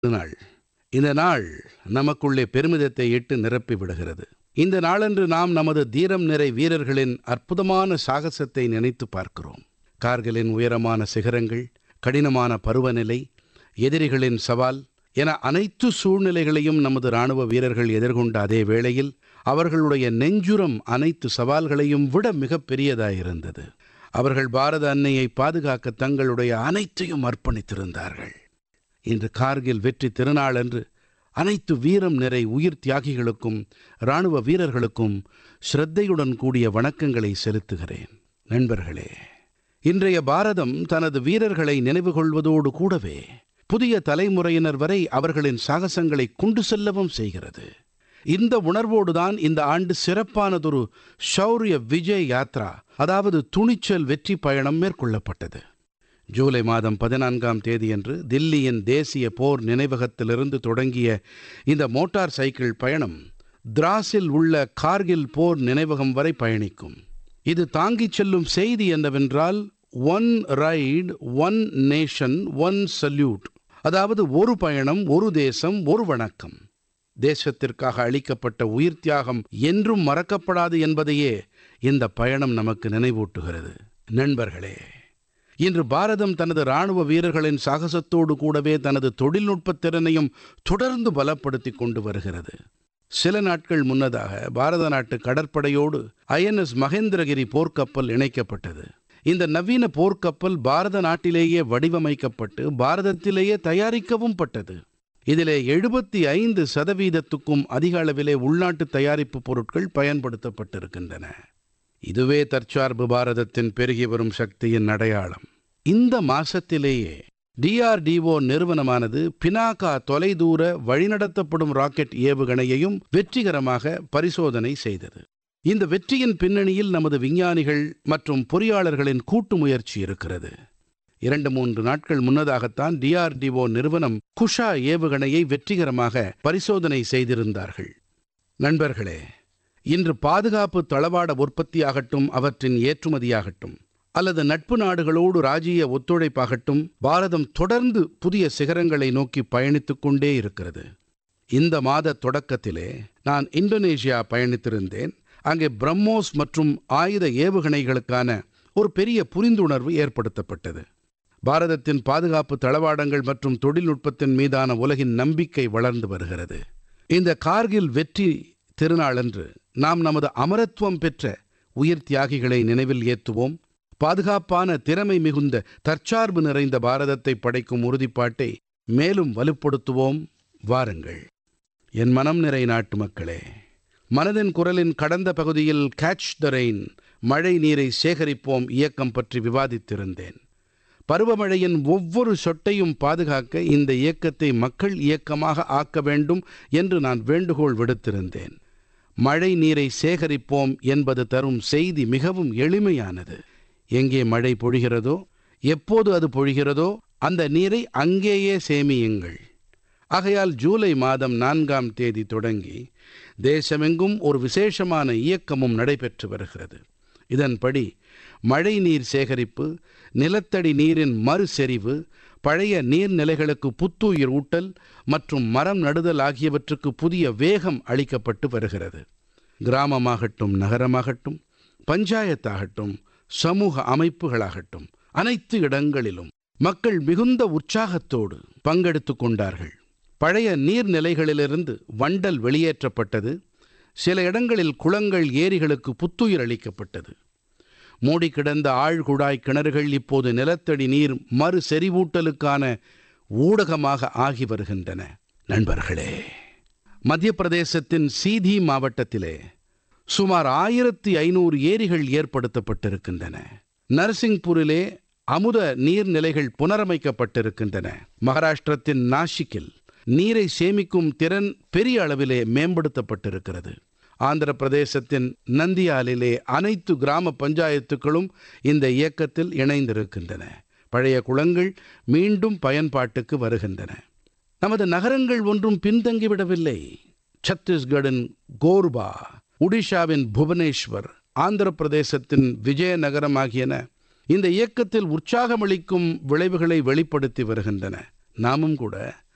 நாள் இந்த நாள் நமக்குள்ளே பெருமிதத்தை இட்டு நிரப்பி விடுகிறது இந்த நாளன்று நாம் நமது தீரம் நிறை வீரர்களின் அற்புதமான சாகசத்தை நினைத்து பார்க்கிறோம் கார்கிலின் உயரமான சிகரங்கள் கடினமான பருவநிலை எதிரிகளின் சவால் என அனைத்து சூழ்நிலைகளையும் நமது இராணுவ வீரர்கள் எதிர்கொண்ட அதே வேளையில் அவர்களுடைய நெஞ்சுரம் அனைத்து சவால்களையும் விட மிகப் பெரியதாயிருந்தது அவர்கள் பாரத அன்னையை பாதுகாக்க தங்களுடைய அனைத்தையும் அர்ப்பணித்திருந்தார்கள் இன்று கார்கில் வெற்றி திருநாளன்று அனைத்து வீரம் நிறை உயிர் தியாகிகளுக்கும் இராணுவ வீரர்களுக்கும் ஸ்ரத்தையுடன் கூடிய வணக்கங்களை செலுத்துகிறேன் நண்பர்களே இன்றைய பாரதம் தனது வீரர்களை நினைவு கொள்வதோடு கூடவே புதிய தலைமுறையினர் வரை அவர்களின் சாகசங்களை கொண்டு செல்லவும் செய்கிறது இந்த உணர்வோடுதான் இந்த ஆண்டு சிறப்பானதொரு ஷௌரிய விஜய் யாத்ரா அதாவது துணிச்சல் வெற்றி பயணம் மேற்கொள்ளப்பட்டது ஜூலை மாதம் பதினான்காம் தேதியன்று தில்லியின் தேசிய போர் நினைவகத்திலிருந்து தொடங்கிய இந்த மோட்டார் சைக்கிள் பயணம் திராஸில் உள்ள கார்கில் போர் நினைவகம் வரை பயணிக்கும் இது தாங்கிச் செல்லும் செய்தி என்னவென்றால் one ride one nation one salute அதாவது ஒரு பயணம் ஒரு தேசம் ஒரு வணக்கம் தேசத்திற்காக அளிக்கப்பட்ட உயிர் தியாகம் என்றும் மறக்கப்படாது என்பதையே இந்த பயணம் நமக்கு நினைவூட்டுகிறது நண்பர்களே இன்று பாரதம் தனது இராணுவ வீரர்களின் சாகசத்தோடு கூடவே தனது தொழில்நுட்பத் திறனையும் தொடர்ந்து பலப்படுத்திக் கொண்டு வருகிறது சில நாட்கள் முன்னதாக பாரத நாட்டு கடற்படையோடு ஐஎன்எஸ் மகேந்திரகிரி போர்க்கப்பல் இணைக்கப்பட்டது இந்த நவீன போர்க்கப்பல் பாரத நாட்டிலேயே வடிவமைக்கப்பட்டு பாரதத்திலேயே தயாரிக்கவும் பட்டது இதிலே எழுபத்தி ஐந்து சதவீதத்துக்கும் அதிக அளவிலே உள்நாட்டு தயாரிப்பு பொருட்கள் பயன்படுத்தப்பட்டிருக்கின்றன இதுவே தற்சார்பு பாரதத்தின் பெருகி வரும் சக்தியின் அடையாளம் இந்த மாசத்திலேயே டிஆர்டிஓ நிறுவனமானது பினாகா தொலைதூர வழிநடத்தப்படும் ராக்கெட் ஏவுகணையையும் வெற்றிகரமாக பரிசோதனை செய்தது இந்த வெற்றியின் பின்னணியில் நமது விஞ்ஞானிகள் மற்றும் பொறியாளர்களின் கூட்டு முயற்சி இருக்கிறது இரண்டு மூன்று நாட்கள் முன்னதாகத்தான் டிஆர்டிஓ நிறுவனம் குஷா ஏவுகணையை வெற்றிகரமாக பரிசோதனை செய்திருந்தார்கள் நண்பர்களே இன்று பாதுகாப்பு தளவாட உற்பத்தியாகட்டும் அவற்றின் ஏற்றுமதியாகட்டும் அல்லது நட்பு நாடுகளோடு ராஜீய ஒத்துழைப்பாகட்டும் பாரதம் தொடர்ந்து புதிய சிகரங்களை நோக்கி பயணித்துக் கொண்டே இருக்கிறது இந்த மாத தொடக்கத்திலே நான் இந்தோனேஷியா பயணித்திருந்தேன் அங்கே பிரம்மோஸ் மற்றும் ஆயுத ஏவுகணைகளுக்கான ஒரு பெரிய புரிந்துணர்வு ஏற்படுத்தப்பட்டது பாரதத்தின் பாதுகாப்பு தளவாடங்கள் மற்றும் தொழில்நுட்பத்தின் மீதான உலகின் நம்பிக்கை வளர்ந்து வருகிறது இந்த கார்கில் வெற்றி திருநாளன்று நாம் நமது அமரத்துவம் பெற்ற உயிர் தியாகிகளை நினைவில் ஏற்றுவோம் பாதுகாப்பான திறமை மிகுந்த தற்சார்பு நிறைந்த பாரதத்தை படைக்கும் உறுதிப்பாட்டை மேலும் வலுப்படுத்துவோம் வாருங்கள் என் மனம் நிறை நாட்டு மக்களே மனதின் குரலின் கடந்த பகுதியில் கேட்ச் த ரெயின் மழை நீரை சேகரிப்போம் இயக்கம் பற்றி விவாதித்திருந்தேன் பருவமழையின் ஒவ்வொரு சொட்டையும் பாதுகாக்க இந்த இயக்கத்தை மக்கள் இயக்கமாக ஆக்க வேண்டும் என்று நான் வேண்டுகோள் விடுத்திருந்தேன் மழை நீரை சேகரிப்போம் என்பது தரும் செய்தி மிகவும் எளிமையானது எங்கே மழை பொழிகிறதோ எப்போது அது பொழிகிறதோ அந்த நீரை அங்கேயே சேமியுங்கள் ஆகையால் ஜூலை மாதம் நான்காம் தேதி தொடங்கி தேசமெங்கும் ஒரு விசேஷமான இயக்கமும் நடைபெற்று வருகிறது இதன்படி மழை நீர் சேகரிப்பு நிலத்தடி நீரின் மறுசெறிவு பழைய நீர்நிலைகளுக்கு புத்துயிர் ஊட்டல் மற்றும் மரம் நடுதல் ஆகியவற்றுக்கு புதிய வேகம் அளிக்கப்பட்டு வருகிறது கிராமமாகட்டும் நகரமாகட்டும் பஞ்சாயத்தாகட்டும் சமூக அமைப்புகளாகட்டும் அனைத்து இடங்களிலும் மக்கள் மிகுந்த உற்சாகத்தோடு பங்கெடுத்துக் கொண்டார்கள் பழைய நீர்நிலைகளிலிருந்து வண்டல் வெளியேற்றப்பட்டது சில இடங்களில் குளங்கள் ஏரிகளுக்கு புத்துயிர் அளிக்கப்பட்டது மூடி கிடந்த ஆழ்குழாய் கிணறுகள் இப்போது நிலத்தடி நீர் மறு செறிவூட்டலுக்கான ஊடகமாக ஆகி வருகின்றன நண்பர்களே மத்திய பிரதேசத்தின் சீதி மாவட்டத்திலே சுமார் ஆயிரத்தி ஐநூறு ஏரிகள் ஏற்படுத்தப்பட்டிருக்கின்றன நரசிங்பூரிலே அமுத நீர்நிலைகள் புனரமைக்கப்பட்டிருக்கின்றன மகாராஷ்டிரத்தின் நாசிக்கில் நீரை சேமிக்கும் திறன் பெரிய அளவிலே மேம்படுத்தப்பட்டிருக்கிறது ஆந்திர பிரதேசத்தின் நந்தியாலிலே அனைத்து கிராம பஞ்சாயத்துக்களும் இந்த இயக்கத்தில் இணைந்திருக்கின்றன பழைய குளங்கள் மீண்டும் பயன்பாட்டுக்கு வருகின்றன நமது நகரங்கள் ஒன்றும் பின்தங்கிவிடவில்லை சத்தீஸ்கடின் கோர்பா ஒடிஷாவின் புவனேஸ்வர் ஆந்திர பிரதேசத்தின் விஜயநகரம் ஆகியன இந்த இயக்கத்தில் உற்சாகமளிக்கும் விளைவுகளை வெளிப்படுத்தி வருகின்றன நாமும் கூட